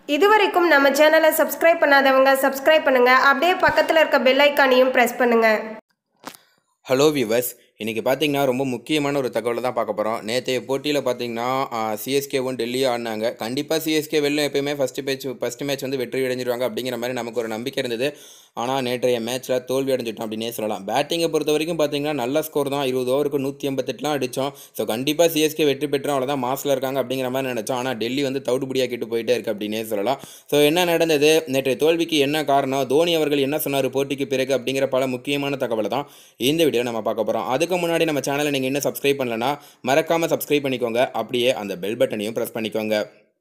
இதுவரைக்கும் நம்ம சேனலை சப்ஸ்கிரைப் பண்ணாதவங்க சப்ஸ்கிரைப் பண்ணுங்க அப்படியே பக்கத்தில் இருக்க பெல் ஐக்கானையும் ப்ரெஸ் பண்ணுங்க ஹலோ வியூவர்ஸ் இன்றைக்கி பார்த்தீங்கன்னா ரொம்ப முக்கியமான ஒரு தகவலை தான் பார்க்க போகிறோம் நேற்றைய போட்டியில் பார்த்தீங்கன்னா சிஎஸ்கேவும் டெல்லியும் ஆடினாங்க கண்டிப்பாக சிஎஸ்கே வெளில எப்பயுமே ஃபஸ்ட்டு மேட்ச் ஃபஸ்ட்டு மேட்ச் வந்து வெற்றி அடைஞ்சிருவாங்க அப்படிங்கிற மாதிரி நமக்கு ஒரு நம்பிக்கை இருந்தது ஆனால் நேற்றைய மேட்ச்சில் தோல்வி அடைஞ்சிட்டோம் அப்படின்னே சொல்லலாம் பேட்டிங்கை பொறுத்த வரைக்கும் பார்த்தீங்கன்னா நல்ல ஸ்கோர் தான் இருபது ஓவருக்கு நூற்றி எண்பத்தெட்டுலாம் அடித்தோம் ஸோ கண்டிப்பாக சிஎஸ்கே வெற்றி பெற்றோம் அவ்வளோதான் மாசில் இருக்காங்க அப்படிங்கிற மாதிரி நினச்சோம் ஆனால் டெல்லி வந்து தவிடுபடியாக்கிட்டு போயிட்டே இருக்கு அப்படின்னே சொல்லலாம் ஸோ என்ன நடந்தது நேற்றைய தோல்விக்கு என்ன காரணம் தோனி அவர்கள் என்ன சொன்னார் போட்டிக்கு பிறகு அப்படிங்கிற பல முக்கியமான தகவலை தான் இந்த வீடியோ நம்ம பார்க்க போகிறோம் அதுக்கு முன்னாடி நம்ம சேனலை நீங்கள் இன்னும் சப்ஸ்கிரைப் பண்ணலனா மறக்காமல் சப்ஸ்கிரைப் பண்ணிக்கோங்க அப்படியே அந்த பெல் பட்டனையும் ப்ரெஸ் பண்ணிக்கோங்க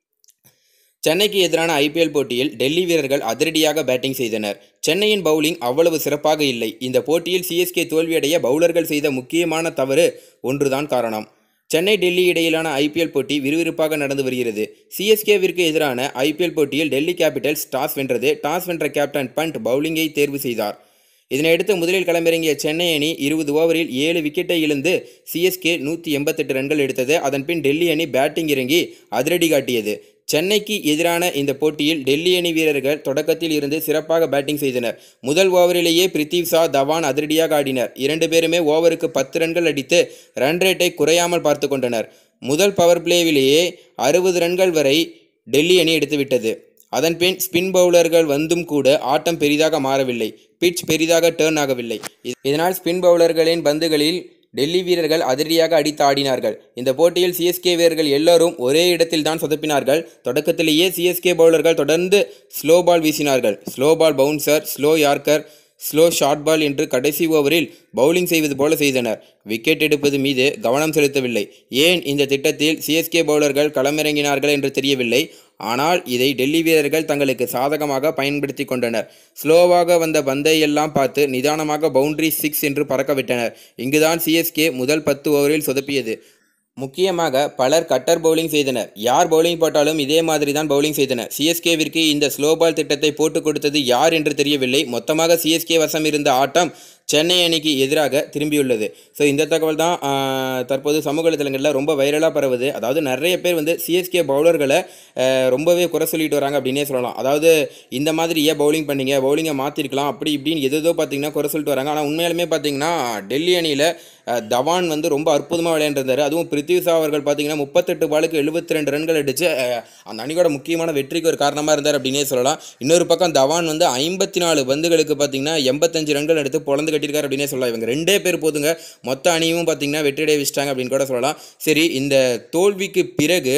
சென்னைக்கு எதிரான ஐபிஎல் போட்டியில் டெல்லி வீரர்கள் அதிரடியாக பேட்டிங் செய்தனர் சென்னையின் பவுலிங் அவ்வளவு சிறப்பாக இல்லை இந்த போட்டியில் சிஎஸ்கே தோல்வியடைய பவுலர்கள் செய்த முக்கியமான தவறு ஒன்றுதான் காரணம் சென்னை டெல்லி இடையிலான ஐபிஎல் போட்டி விறுவிறுப்பாக நடந்து வருகிறது சிஎஸ்கேவிற்கு எதிரான ஐபிஎல் போட்டியில் டெல்லி கேபிட்டல்ஸ் டாஸ் வென்றது டாஸ் வென்ற கேப்டன் பண்ட் பவுலிங்கை தேர்வு செய்தார் இதனையடுத்து முதலில் களமிறங்கிய சென்னை அணி இருபது ஓவரில் ஏழு விக்கெட்டை இழந்து சிஎஸ்கே நூற்றி எண்பத்தெட்டு ரன்கள் எடுத்தது அதன்பின் டெல்லி அணி பேட்டிங் இறங்கி அதிரடி காட்டியது சென்னைக்கு எதிரான இந்த போட்டியில் டெல்லி அணி வீரர்கள் தொடக்கத்தில் இருந்து சிறப்பாக பேட்டிங் செய்தனர் முதல் ஓவரிலேயே பிரித்திவ் ஷா தவான் அதிரடியாக ஆடினர் இரண்டு பேருமே ஓவருக்கு பத்து ரன்கள் அடித்து ரன் ரேட்டை குறையாமல் பார்த்து கொண்டனர் முதல் பவர் பிளேவிலேயே அறுபது ரன்கள் வரை டெல்லி அணி எடுத்துவிட்டது அதன்பின் ஸ்பின் பவுலர்கள் வந்தும் கூட ஆட்டம் பெரிதாக மாறவில்லை பிட்ச் பெரிதாக டேர்ன் ஆகவில்லை இதனால் ஸ்பின் பவுலர்களின் பந்துகளில் டெல்லி வீரர்கள் அதிரடியாக அடித்து ஆடினார்கள் இந்த போட்டியில் சிஎஸ்கே வீரர்கள் எல்லோரும் ஒரே இடத்தில் தான் சொதப்பினார்கள் தொடக்கத்திலேயே சிஎஸ்கே பவுலர்கள் தொடர்ந்து ஸ்லோ பால் வீசினார்கள் slow ball bouncer slow yorker slow short ball என்று கடைசி ஓவரில் பவுலிங் செய்வது போல செய்தனர் விக்கெட் எடுப்பது மீது கவனம் செலுத்தவில்லை ஏன் இந்த திட்டத்தில் சிஎஸ்கே பவுலர்கள் களமிறங்கினார்கள் என்று தெரியவில்லை ஆனால் இதை டெல்லி வீரர்கள் தங்களுக்கு சாதகமாக பயன்படுத்தி கொண்டனர் ஸ்லோவாக வந்த பந்தை எல்லாம் பார்த்து நிதானமாக பவுண்டரி சிக்ஸ் என்று பறக்கவிட்டனர் இங்குதான் சிஎஸ்கே முதல் பத்து ஓவரில் சொதப்பியது முக்கியமாக பலர் கட்டர் பவுலிங் செய்தனர் யார் பவுலிங் போட்டாலும் இதே மாதிரி தான் பவுலிங் செய்தனர் சிஎஸ்கேவிற்கு இந்த ஸ்லோ பால் திட்டத்தை போட்டுக் கொடுத்தது யார் என்று தெரியவில்லை மொத்தமாக சிஎஸ்கே வசம் இருந்த ஆட்டம் சென்னை அணிக்கு எதிராக திரும்பியுள்ளது ஸோ இந்த தகவல் தான் ஆஹ், தற்போது சமூக வலைதளங்களில் ரொம்ப வைரலாக பரவுது அதாவது நிறைய பேர் வந்து சிஎஸ்கே பவுலர்களை ஆஹ், ரொம்பவே குறை சொல்லிட்டு வராங்க அப்படின்னே சொல்லலாம் அதாவது இந்த மாதிரி ஏன் பவுலிங் பண்ணீங்க பவுலிங்கை மாற்றிருக்கலாம் அப்படி இப்படின்னு எதோ பார்த்தீங்கன்னா குறை சொல்லிட்டு வராங்க ஆனால் உண்மையாலுமே பார்த்தீங்கன்னா டெல்லி அணியில் அஹ், தவான் வந்து ரொம்ப அற்புதமாக விளையாண்டிருந்தார் அதுவும் பிருத்திவி ஷா அவர்கள் பார்த்தீங்கன்னா முப்பத்தெட்டு பாலுக்கு எழுபத்தி ரெண்டு ரன்கள் அடித்து அஹ், அந்த அணியோட முக்கியமான வெற்றிக்கு ஒரு காரணமாக இருந்தார் அப்படின்னே சொல்லலாம் இன்னொரு பக்கம் தவான் வந்து ஐம்பத்தி நாலு பந்துகளுக்கு பார்த்தீங்கன்னா எண்பத்தஞ்சு ரன்கள் எடுத்து பொழந்து கட்டியிருக்காரு அப்படின்னே சொல்லலாம் இவங்க ரெண்டே பேர் போதுங்க மொத்த அணியும் பார்த்தீங்கன்னா வெற்றியடைய வச்சிட்டாங்க அப்படின்னு கூட சொல்லலாம் சரி இந்த தோல்விக்கு பிறகு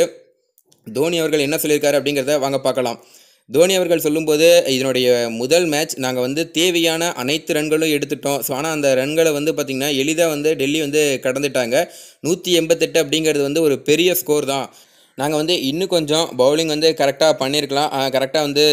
தோனி அவர்கள் என்ன சொல்லியிருக்காரு அப்படிங்கிறத வாங்க பார்க்கலாம் தோனி அவர்கள் சொல்லும்போது இதனுடைய முதல் மேட்ச் நாங்கள் வந்து தேவையான அனைத்து ரன்களும் எடுத்துட்டோம் ஸோ ஆனால் அந்த ரன்களை வந்து பார்த்திங்கன்னா எளிதாக வந்து டெல்லி வந்து கடந்துட்டாங்க நூற்றி எண்பத்தெட்டு அப்படிங்கிறது வந்து ஒரு பெரிய ஸ்கோர் தான் நாங்கள் வந்து இன்னும் கொஞ்சம் பவுலிங் வந்து கரெக்டாக பண்ணியிருக்கலாம் கரெக்டாக வந்து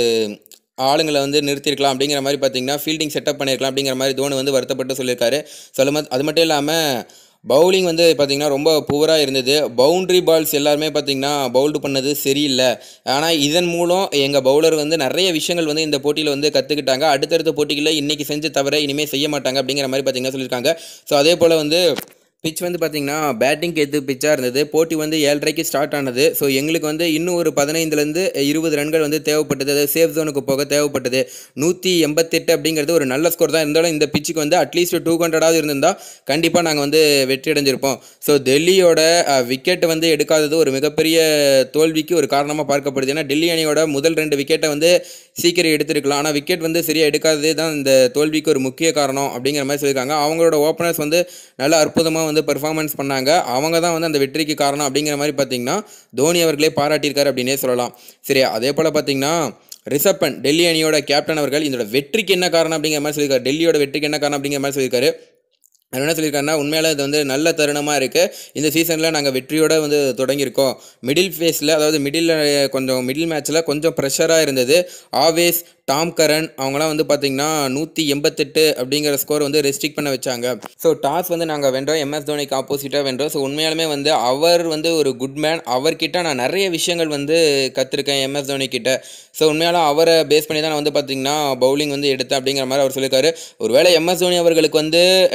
ஆளுங்களை வந்து நிறுத்திருக்கலாம் அப்படிங்கிற மாதிரி பார்த்தீங்கன்னா ஃபீல்டிங் செட்டப் பண்ணியிருக்கலாம் அப்படிங்கிற மாதிரி தோனி வந்து வருத்தப்பட்டு சொல்லியிருக்காரு சொல்லும் அது மட்டும் இல்லாமல் பவுலிங் வந்து பார்த்திங்கன்னா ரொம்ப புவராக இருந்தது பவுண்ட்ரி பால்ஸ் எல்லாருமே பார்த்திங்கன்னா பவுல்டு பண்ணது சரியில்லை ஆனால் இதன் மூலம் எங்கள் பவுலர் வந்து நிறைய விஷயங்கள் வந்து இந்த போட்டியில் வந்து கற்றுக்கிட்டாங்க அடுத்தடுத்த போட்டிகளில் இன்றைக்கி செஞ்ச தவிர இனிமேல் செய்ய மாட்டாங்க அப்படிங்கிற மாதிரி பார்த்திங்கன்னா சொல்லியிருக்காங்க ஸோ அதே போல் வந்து பிச் வந்து பார்த்திங்கன்னா பேட்டிங் ஏற்று பிச்சாக இருந்தது போட்டி வந்து ஏழரைக்கு ஸ்டார்ட் ஆனது ஸோ எங்களுக்கு வந்து இன்னும் ஒரு பதினைந்துலேருந்து இருபது ரன்கள் வந்து தேவைப்பட்டது அதாவது சேஃப் ஜோனுக்கு போக தேவைப்பட்டது நூற்றி எண்பத்தெட்டு அப்படிங்கிறது ஒரு நல்ல ஸ்கோர் தான் இருந்தாலும் இந்த பிச்சுக்கு வந்து அட்லீஸ்ட் டூ ஹண்ட்ரடாவது இருந்திருந்தால் கண்டிப்பாக நாங்கள் வந்து வெற்றி அடைஞ்சிருப்போம் ஸோ டெல்லியோட விக்கெட் வந்து எடுக்காதது ஒரு மிகப்பெரிய தோல்விக்கு ஒரு காரணமாக பார்க்கப்படுது ஏன்னா டெல்லி அணியோட முதல் ரெண்டு விக்கெட்டை வந்து சீக்கிரம் எடுத்திருக்கலாம் ஆனால் விக்கெட் வந்து சரியாக எடுக்காததே தான் இந்த தோல்விக்கு ஒரு முக்கிய காரணம் அப்படிங்கிற மாதிரி சொல்லியிருக்காங்க அவங்களோட ஓப்பனர்ஸ் வந்து நல்ல அற்புதமாக வந்து பெர்ஃபார்மன்ஸ் பண்ணாங்க அவங்க தான் வந்து அந்த வெற்றிக்கு காரணம் அப்படிங்கிற மாதிரி பார்த்தீங்கன்னா தோனி அவர்களே பாராட்டியிருக்காரு அப்படின்னே சொல்லலாம் சரி அதே போல் பார்த்தீங்கன்னா ரிஷப்பன் டெல்லி அணியோட கேப்டன் அவர்கள் இதோட வெற்றிக்கு என்ன காரணம் அப்படிங்கிற மாதிரி சொல்லியிருக்காரு டெல்லியோட வெற்றிக்கு என்ன காரணம் அப்படிங்கிற மாதிரி சொல்லியிருக்காரு அவர் என்ன சொல்லியிருக்காருன்னா உண்மையில இது வந்து நல்ல தருணமாக இருக்குது இந்த சீசனில் நாங்கள் வெற்றியோட வந்து தொடங்கியிருக்கோம் மிடில் ஃபேஸில் அதாவது மிடில் கொஞ்சம் மிடில் மேட்ச்சில் கொஞ்சம் ப்ரெஷராக இருந்தது ஆவேஸ் டாம் கரன் அவங்களாம் வந்து பார்த்தீங்கன்னா நூற்றி எண்பத்தெட்டு அப்படிங்கிற ஸ்கோர் வந்து ரெஸ்ட்ரிக்ட் பண்ண வச்சாங்க ஸோ டாஸ் வந்து நாங்கள் வென்றோம் எம்எஸ் தோனிக்கு ஆப்போசிட்டாக வென்றோம் ஸோ உண்மையாலுமே வந்து அவர் வந்து ஒரு குட் மேன் அவர்கிட்ட நான் நிறைய விஷயங்கள் வந்து கற்றுருக்கேன் எம்எஸ் தோனி கிட்ட ஸோ உண்மையாலும் அவரை பேஸ் பண்ணி தான் நான் வந்து பார்த்தீங்கன்னா பவுலிங் வந்து எடுத்தேன் அப்படிங்கிற மாதிரி அவர் சொல்லியிருக்காரு ஒருவேளை எம்எஸ் தோனி அவர்களுக்கு வந்து டாஸ்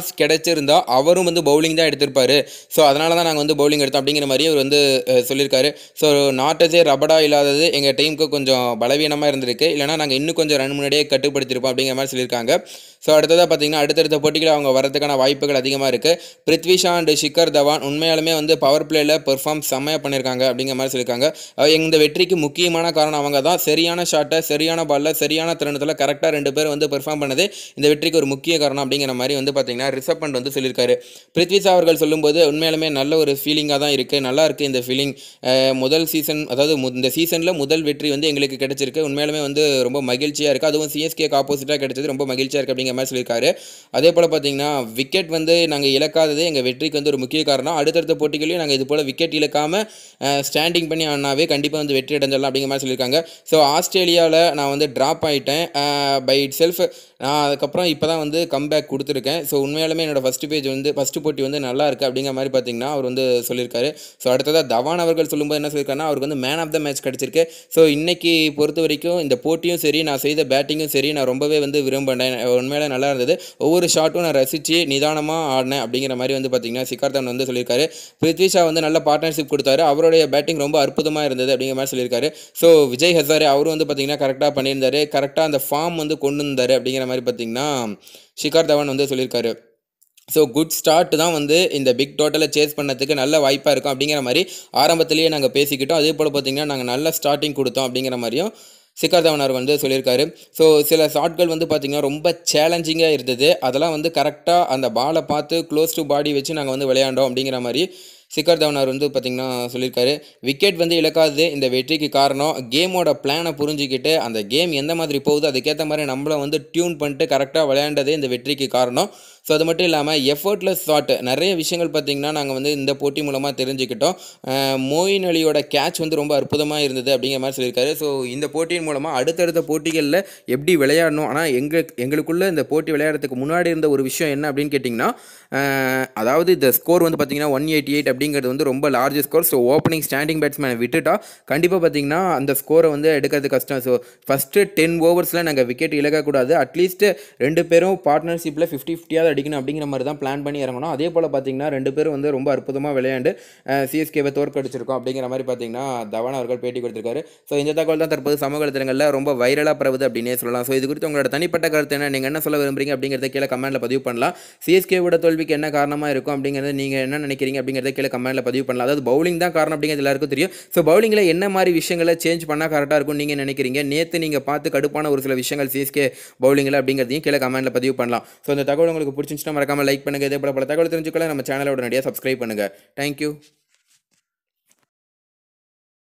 சான்ஸ் கிடைச்சிருந்தா அவரும் வந்து பவுலிங் தான் எடுத்திருப்பாரு ஸோ அதனால தான் நாங்கள் வந்து பவுலிங் எடுத்தோம் அப்படிங்கிற மாதிரி அவர் வந்து அஹ், சொல்லியிருக்காரு ஸோ நாட்டஸே ரபடா இல்லாதது எங்கள் டீமுக்கு கொஞ்சம் பலவீனமாக இருந்திருக்கு இல்லைனா நாங்கள் இன்னும் கொஞ்சம் ரன் முன்னாடியே கட்டுப்படுத்தியிருப்போம் அப்படிங்கிற மாதிரி சொல்லியிருக்காங்க ஸோ அடுத்ததாக பார்த்தீங்கன்னா அடுத்தடுத்த போட்டிகள் அவங்க வரதுக்கான வாய்ப்புகள் அதிகமாக இருக்குது பிருத்விஷா அண்ட் ஷிக்கர் தவான் உண்மையாலுமே வந்து பவர் பிளேயில் பெர்ஃபார்ம் செம்மையாக பண்ணியிருக்காங்க அப்படிங்கிற மாதிரி சொல்லியிருக்காங்க அஹ் இந்த வெற்றிக்கு முக்கியமான காரணம் அவங்க தான் சரியான ஷாட்டை சரியான பாலில் சரியான தருணத்தில் கரெக்டாக ரெண்டு பேர் வந்து பெர்ஃபார்ம் பண்ணது இந்த வெற்றிக்கு ஒரு முக்கிய காரணம் அப்படிங்கிற மாதிரி வந்து பார்த்தீங்கன்னா ரிசப் பண்ட் வந்து சொல்லியிருக்காரு பிருத்விஷா அவர்கள் சொல்லும்போது உண்மையாலுமே நல்ல ஒரு ஃபீலிங்காக தான் இருக்குது நல்லா இருக்குது இந்த ஃபீலிங் முதல் சீசன் அதாவது மு- இந்த சீசனில் முதல் வெற்றி வந்து எங்களுக்கு கிடைச்சிருக்கு உண்மையாலுமே வந்து ரொம்ப மகிழ்ச்சியாக இருக்குது அதுவும் சிஎஸ்கேக்கு ஆப்போசிட்டாக கிடைச்சது ரொம்ப மகிழ்ச்சியாக இருக்குது அப்படிங்கிற மாதிரி சொல்லியிருக்காரு அதே போல் பார்த்தீங்கன்னா விக்கெட் வந்து நாங்கள் இழக்காதது எங்கள் வெற்றிக்கு வந்து ஒரு முக்கிய காரணம் அடுத்தடுத்த போட்டிகளையும் நாங்கள் இது போல் விக்கெட் இழக்காமல் ஸ்டாண்டிங் பண்ணி ஆனாவே கண்டிப்பாக வந்து வெற்றி அடைஞ்சிடலாம் அப்படிங்கிற மாதிரி சொல்லியிருக்காங்க ஸோ ஆஸ்திரேலியாவில் நான் வந்து ட்ராப் ஆகிட்டேன் பை இட் செல்ஃப் நான் அதுக்கப்புறம் இப்போ தான் வந்து கம்பேக் கொடுத்துருக்கேன் ஸோ உண்மையாலுமே என்னோட ஃபஸ்ட்டு பேஜ் வந்து ஃபஸ்ட்டு போட்டி வந்து நல்லா இருக்குது அப்படிங்கிற மாதிரி பார்த்தீங்கன்னா அவர் வந்து சொல்லியிருக்காரு ஸோ அடுத்ததாக தவான் அவர்கள் சொல்லும்போது என்ன சொல்லியிருக்காருன்னா அவருக்கு வந்து மேன் ஆஃப் த மேட்ச் கிடச்சிருக்கு ஸோ இன்னைக்கு பொறுத்த வரைக்கும் இந்த போட்டியும் சரி நான் செய்த பேட்டிங்கும் சரி நான் ரொம்பவே வந்து விரும்பினேன் உண்மையில நல்லா இருந்தது ஒவ்வொரு ஷாட்டும் நான் ரசித்து நிதானமாக ஆடினேன் அப்படிங்கிற மாதிரி வந்து பார்த்தீங்கன்னா சிக்கார்த்தன் வந்து சொல்லியிருக்காரு பிருத்விஷா வந்து நல்ல பார்ட்னர்ஷிப் கொடுத்தாரு அவருடைய பேட்டிங் ரொம்ப அற்புதமாக இருந்தது அப்படிங்கிற மாதிரி சொல்லியிருக்காரு ஸோ விஜய் ஹசாரே அவரும் வந்து பார்த்தீங்கன்னா கரெக்டாக பண்ணியிருந்தாரு கரெக்டாக அந்த ஃபார்ம் வந்து கொண்டு வந்தார் அப்படிங்கிற மாதிரி பார்த்தீங்கன்னா ஷிகார் தவான் வந்து சொல்லியிருக்காரு ஸோ குட் ஸ்டார்ட் தான் வந்து இந்த பிக் டோட்டலை சேஸ் பண்ணதுக்கு நல்ல வாய்ப்பாக இருக்கும் அப்படிங்கிற மாதிரி ஆரம்பத்திலேயே நாங்கள் பேசிக்கிட்டோம் அதே போல் பார்த்தீங்கன்னா நாங்கள் நல்ல ஸ்டார்டிங் கொடுத்தோம் அப்படிங்கிற மாதிரியும் சிக்கார் தவன் அவர் வந்து சொல்லியிருக்காரு ஸோ சில ஷாட்கள் வந்து பார்த்திங்கன்னா ரொம்ப சேலஞ்சிங்காக இருந்தது அதெல்லாம் வந்து கரெக்டாக அந்த பாலை பார்த்து க்ளோஸ் டு பாடி வச்சு நாங்கள் வந்து விளையாண்டோம் அப்படிங்கிற மாதிரி சிக்கர் தவன் அவர் வந்து பார்த்திங்கன்னா சொல்லியிருக்காரு விக்கெட் வந்து இழக்காதது இந்த வெற்றிக்கு காரணம் கேமோட பிளானை புரிஞ்சுக்கிட்டு அந்த கேம் எந்த மாதிரி போகுதோ அதுக்கேற்ற மாதிரி நம்மளும் வந்து டியூன் பண்ணிட்டு கரெக்டாக விளையாண்டதே இந்த வெற்றிக்கு காரணம் ஸோ அது மட்டும் இல்லாமல் எஃபர்ட்லெஸ் ஷாட் நிறைய விஷயங்கள் பார்த்திங்கன்னா நாங்கள் வந்து இந்த போட்டி மூலமாக தெரிஞ்சுக்கிட்டோம் அஹ் மோயின் அலியோட கேட்ச் வந்து ரொம்ப அற்புதமாக இருந்தது அப்படிங்கிற மாதிரி சொல்லியிருக்காரு ஸோ இந்த போட்டியின் மூலமாக அடுத்தடுத்த போட்டிகளில் எப்படி விளையாடணும் ஆனால் எங்கள் எங்களுக்குள்ள இந்த போட்டி விளையாடுறதுக்கு முன்னாடி இருந்த ஒரு விஷயம் என்ன அப்படின்னு கேட்டிங்கன்னா அஹ் அதாவது இந்த ஸ்கோர் வந்து பார்த்திங்கன்னா ஒன் எயிட்டி எயிட் அப்படிங்கிறது வந்து ரொம்ப large score so opening standing பேட்ஸ்மேனை விட்டுட்டா கண்டிப்பாக பார்த்தீங்கன்னா அந்த ஸ்கோரை வந்து எடுக்கிறது கஷ்டம் ஸோ ஃபஸ்ட்டு டென் ஓவர்ஸில் நாங்கள் விக்கெட் இழக்கக்கூடாது அட்லீஸ்ட் ரெண்டு பேரும் பார்ட்னர்ஷிப்பில் ஃபிஃப்டி ஃபிஃப்டியாவது அடிக்கணும் அப்படிங்கிற மாதிரி தான் பிளான் பண்ணி இறங்கணும் அதே போல் பார்த்தீங்கன்னா ரெண்டு பேரும் வந்து ரொம்ப அற்புதமாக விளையாண்டு சிஎஸ்கேவை தோற்கடிச்சிருக்கோம் அப்படிங்கிற மாதிரி பார்த்தீங்கன்னா தவான் அவர்கள் பேட்டி கொடுத்திருக்காரு ஸோ இந்த தகவல் தான் தற்போது சமூக வலைத்தளங்களில் ரொம்ப வைரலாக பரவுது அப்படின்னே சொல்லலாம் ஸோ இது குறித்து உங்களோட தனிப்பட்ட கருத்து என்ன நீங்கள் என்ன சொல்ல விரும்புறீங்க அப்படிங்கிறத கீழே கமெண்ட்டில் பதிவு பண்ணலாம் சிஎஸ்கேவோட தோல்விக்கு என்ன காரணமாக இருக்கும் அப்படிங்கிறத நீங்கள் என்ன நினைக்கிறீங்க அப்படிங்கிறத கீழே கமெண்ட்டில் பதிவு பண்ணலாம் அதாவது பவுலிங் தான் காரணம் அப்படிங்கிறது எல்லாருக்கும் தெரியும் ஸோ பவுலிங்கில் என்ன மாதிரி விஷயங்களை சேஞ்ச் பண்ணால் கரெக்டாக இருக்கும் நீங்கள் நினைக்கிறீங்க நேற்று நீங்கள் பார்த்து கடுப்பான ஒரு சில விஷயங்கள் சிஎஸ்கே பவுலிங்கில் அப்படிங்கிறதையும் கீழே கமெண்ட்டில் பதிவு பண்ணலாம் ஸோ இந்த தகவல் உங்களுக்கு பிடிச்சிருந்துச்சுன்னா மறக்காம லைக் பண்ணுங்கள் இதே போல பல தகவல் தெரிஞ்சுக்கலாம் நம்ம சேனலோட நிறைய சப்ஸ்கிரைப் பண்ணுங்கள் தேங்க்யூ